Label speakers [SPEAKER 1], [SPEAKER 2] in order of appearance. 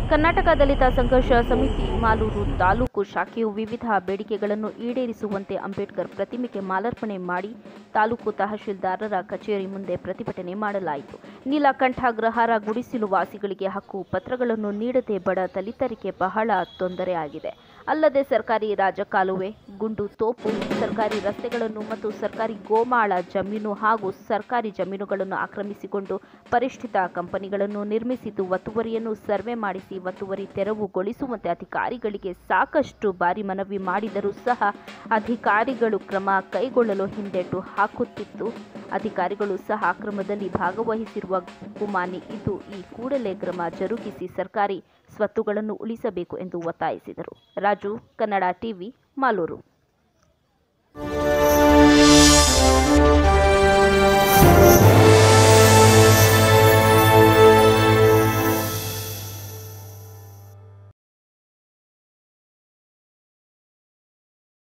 [SPEAKER 1] ಕರ್ನಾಟಕ ದಲಿತ ಸಂಘರ್ಷ ಸಮಿತಿ ಮಾಲೂರು ತಾಲೂಕು ಶಾಖೆಯು ವಿವಿಧ ಬೇಡಿಕೆಗಳನ್ನು ಈಡೇರಿಸುವಂತೆ ಅಂಬೇಡ್ಕರ್ ಪ್ರತಿಮೆಗೆ ಮಾಲಾರ್ಪಣೆ ಮಾಡಿ ತಾಲೂಕು ತಹಶೀಲ್ದಾರರ ಕಚೇರಿ ಮುಂದೆ ಪ್ರತಿಭಟನೆ ಮಾಡಲಾಯಿತು ನೀಲಕಂಠಾಗ್ರಹಾರ ಗುಡಿಸಿಲು ವಾಸಿಗಳಿಗೆ ಹಕ್ಕು ಪತ್ರಗಳನ್ನು ನೀಡದೆ ಬಡ ದಲಿತರಿಗೆ ಬಹಳ ತೊಂದರೆ ಆಗಿದೆ ಅಲ್ಲದೆ ಸರ್ಕಾರಿ ರಾಜಕಾಲುವೆ ಗುಂಡು ತೋಪು ಸರ್ಕಾರಿ ರಸ್ತೆಗಳನ್ನು ಮತ್ತು ಸರ್ಕಾರಿ ಗೋಮಾಳ ಜಮೀನು ಹಾಗೂ ಸರ್ಕಾರಿ ಜಮೀನುಗಳನ್ನು ಆಕ್ರಮಿಸಿಕೊಂಡು ಪರಿಷ್ಠಿತ ಕಂಪನಿಗಳನ್ನು ನಿರ್ಮಿಸಿದ್ದು ಒತ್ತುವರಿಯನ್ನು ಸರ್ವೆ ಮಾಡಿಸಿ ಒತ್ತುವರಿ ತೆರವುಗೊಳಿಸುವಂತೆ ಅಧಿಕಾರಿಗಳಿಗೆ ಸಾಕಷ್ಟು ಬಾರಿ ಮನವಿ ಮಾಡಿದರೂ ಸಹ ಅಧಿಕಾರಿಗಳು ಕ್ರಮ ಕೈಗೊಳ್ಳಲು ಹಿಂದೆಟು ಹಾಕುತ್ತಿದ್ದು ಅಧಿಕಾರಿಗಳು ಸಹ ಅಕ್ರಮದಲ್ಲಿ ಭಾಗವಹಿಸಿರುವ ಗುಮಾನಿ ಇದ್ದು ಈ ಕೂಡಲೇ ಕ್ರಮ ಜರುಗಿಸಿ ಸರ್ಕಾರಿ ಸ್ವತ್ತುಗಳನ್ನು ಉಳಿಸಬೇಕು ಎಂದು ಒತ್ತಾಯಿಸಿದರು ರಾಜು ಕನ್ನಡ ಟಿವಿ ಮಾಲೂರು
[SPEAKER 2] ಠಠಠಠ